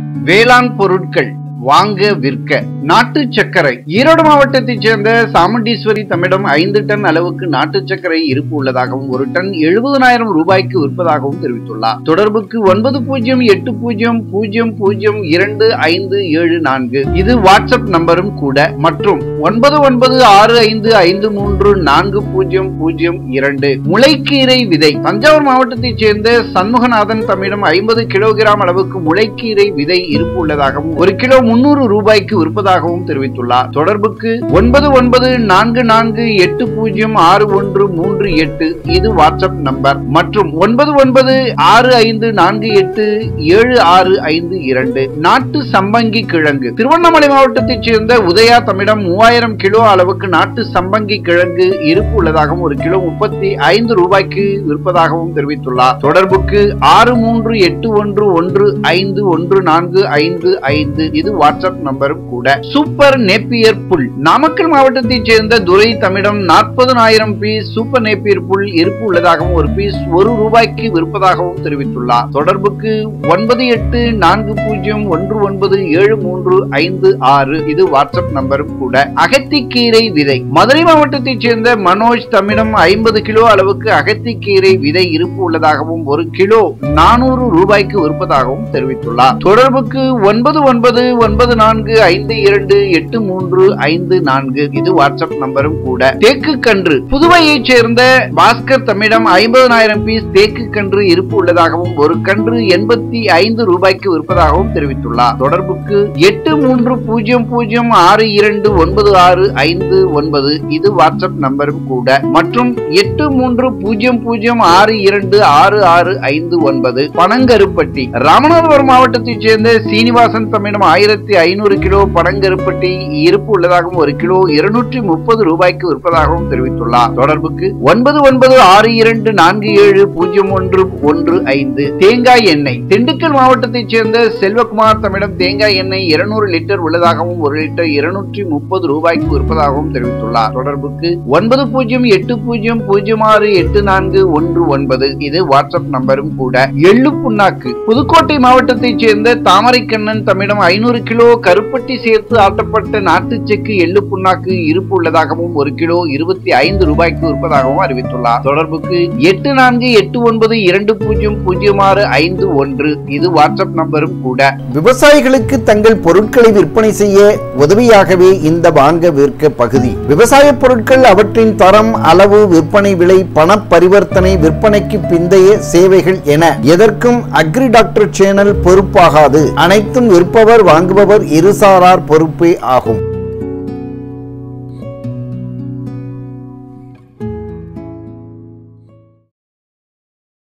வேளாண் பொருட்கள் வாங்க விற்க நாட்டு சர்க்கரை ஈரோடு மாவட்டத்தைச் சேர்ந்த சாமுண்டீஸ்வரி தம்மிடம் ஐந்து டன் அளவுக்கு நாட்டு சர்க்கரை இருப்பு உள்ளதாகவும் ஒரு டன் எழுபதனாயிரம் ரூபாய்க்கு விற்பதாகவும் தெரிவித்துள்ளார் தொடர்புக்கு ஒன்பது பூஜ்ஜியம் எட்டு பூஜ்ஜியம் பூஜ்ஜியம் பூஜ்ஜியம் இரண்டு ஐந்து ஏழு நான்கு இது வாட்ஸ்அப் நம்பரும் கூட மற்றும் ஒன்பது ஒன்பது ஆறு ஐந்து ஐந்து மூன்று நான்கு பூஜ்ஜியம் பூஜ்ஜியம் இரண்டு முளைக்கீரை விதை தஞ்சாவூர் மாவட்டத்தைச் சேர்ந்த சண்முகநாதன் தம்மிடம் ஐம்பது கிலோகிராம் அளவுக்கு முளைக்கீரை விதை இருப்பு உள்ளதாகவும் ஒரு கிலோ முன்னூறு ரூபாய்க்கு விற்பதாகவும் தெரிவித்துள்ளார் தொடர்புக்கு ஒன்பது ஒன்பது நான்கு நான்கு எட்டு பூஜ்ஜியம் ஆறு ஒன்று மூன்று எட்டு இது வாட்ஸ்அப் நம்பர் மற்றும் ஒன்பது ஒன்பது ஆறு ஐந்து நான்கு எட்டு ஏழு ஆறு ஐந்து இரண்டு நாட்டு சம்பங்கி கிழங்கு திருவண்ணாமலை மாவட்டத்தைச் சேர்ந்த உதயா தம்மிடம் மூவாயிரம் கிலோ அளவுக்கு நாட்டு சம்பங்கி கிழங்கு இருப்பு உள்ளதாகவும் ஒரு கிலோ முப்பத்தி ஐந்து ரூபாய்க்கு விற்பதாகவும் தெரிவித்துள்ளார் தொடர்புக்கு ஆறு மூன்று எட்டு ஒன்று ஒன்று ஐந்து ஒன்று நான்கு ஐந்து ஐந்து இது வாட்ஸ்அப் நம்பரும் கூட சூப்பர் நேப்பியர் புல் நாமக்கல் மாவட்டத்தைச் சேர்ந்த துரை தம்மிடம் நாற்பதனாயிரம் பீஸ் சூப்பர் நேப்பியர் புல் இருப்பு உள்ளதாகவும் ஒரு பீஸ் ஒரு ரூபாய்க்கு விற்பதாகவும் தெரிவித்துள்ளார் தொடர்புக்கு ஒன்பது எட்டு நான்கு பூஜ்ஜியம் ஒன்று ஒன்பது ஏழு மூன்று ஐந்து ஆறு இது வாட்ஸ்அப் நம்பரும் கூட அகத்திக்கீரை விதை மதுரை மாவட்டத்தைச் சேர்ந்த மனோஜ் தம்மிடம் ஐம்பது கிலோ அளவுக்கு அகத்திக்கீரை விதை இருப்பு உள்ளதாகவும் ஒரு கிலோ நானூறு ரூபாய்க்கு விற்பதாகவும் தெரிவித்துள்ளார் தொடர்புக்கு ஒன்பது ஒன்பது ஒன்பது நான்கு ஐந்து இரண்டு எட்டு மூன்று ஐந்து நான்கு இது வாட்ஸ்அப் நம்பரும் கூட தேக்கு கன்று புதுவையைச் சேர்ந்த பாஸ்கர் தம்மிடம் ஐம்பதனாயிரம் பீஸ் தேக்கு கன்று இருப்பு உள்ளதாகவும் ஒரு கன்று எண்பத்தி ஐந்து ரூபாய்க்கு விற்பதாகவும் தெரிவித்துள்ளார் தொடர்புக்கு எட்டு மூன்று பூஜ்ஜியம் பூஜ்ஜியம் ஆறு இரண்டு ஒன்பது ஆறு ஐந்து ஒன்பது இது வாட்ஸ்அப் நம்பரும் கூட மற்றும் எட்டு மூன்று பூஜ்ஜியம் பூஜ்ஜியம் ஆறு இரண்டு ஆறு ஆறு ஐந்து ஒன்பது பனங்கருப்பட்டி ராமநாதபுரம் மாவட்டத்தைச் சேர்ந்த சீனிவாசன் தம்மிடம் ஆயிரத்தி ஐநூறு கிலோ பனங்கருப்பட்டி இருப்பு உள்ளதாகவும் ஒரு கிலோ இருநூற்றி முப்பது ரூபாய்க்கு விற்பதாகவும் தெரிவித்துள்ளார் தொடர்புக்கு ஒன்பது ஒன்பது ஆறு இரண்டு நான்கு ஏழு பூஜ்ஜியம் ஒன்று ஒன்று ஐந்து தேங்காய் எண்ணெய் திண்டுக்கல் மாவட்டத்தைச் சேர்ந்த செல்வகுமார் தம்மிடம் தேங்காய் எண்ணெய் இருநூறு லிட்டர் உள்ளதாகவும் ஒரு லிட்டர் இருநூற்றி முப்பது ரூபாய்க்கு விற்பதாகவும் தெரிவித்துள்ளார் தொடர்புக்கு ஒன்பது பூஜ்ஜியம் எட்டு பூஜ்ஜியம் பூஜ்ஜியம் ஆறு எட்டு நான்கு ஒன்று ஒன்பது இது வாட்ஸ்அப் நம்பரும் கூட எள்ளு புண்ணாக்கு புதுக்கோட்டை மாவட்டத்தைச் சேர்ந்த தாமரைக்கண்ணன் தம்மிடம் ஐநூறு கிலோ கருப்பட்டி சேர்த்து ஆட்டப்பட்ட நாட்டு செக்கு எள்ளு புண்ணாக்கு இருப்பு உள்ளதாகவும் ஒரு கிலோ இருபத்தி ஐந்து ரூபாய்க்கு விற்பதாகவும் அறிவித்துள்ளார் தொடர்புக்கு எட்டு நான்கு எட்டு ஒன்பது இரண்டு பூஜ்ஜியம் பூஜ்ஜியம் ஆறு ஐந்து ஒன்று இது வாட்ஸ்அப் நம்பரும் கூட விவசாயிகளுக்கு தங்கள் பொருட்களை விற்பனை செய்ய உதவியாகவே இந்த வாங்க விற்க பகுதி விவசாய பொருட்கள் அவற்றின் தரம் அளவு விற்பனை விலை பண பரிவர்த்தனை விற்பனைக்கு பிந்தைய சேவைகள் என எதற்கும் அக்ரி டாக்டர் சேனல் பொறுப்பாகாது அனைத்தும் விற்பவர் வாங்குபவர் இருசாரார் பொறுப்பே ஆகும்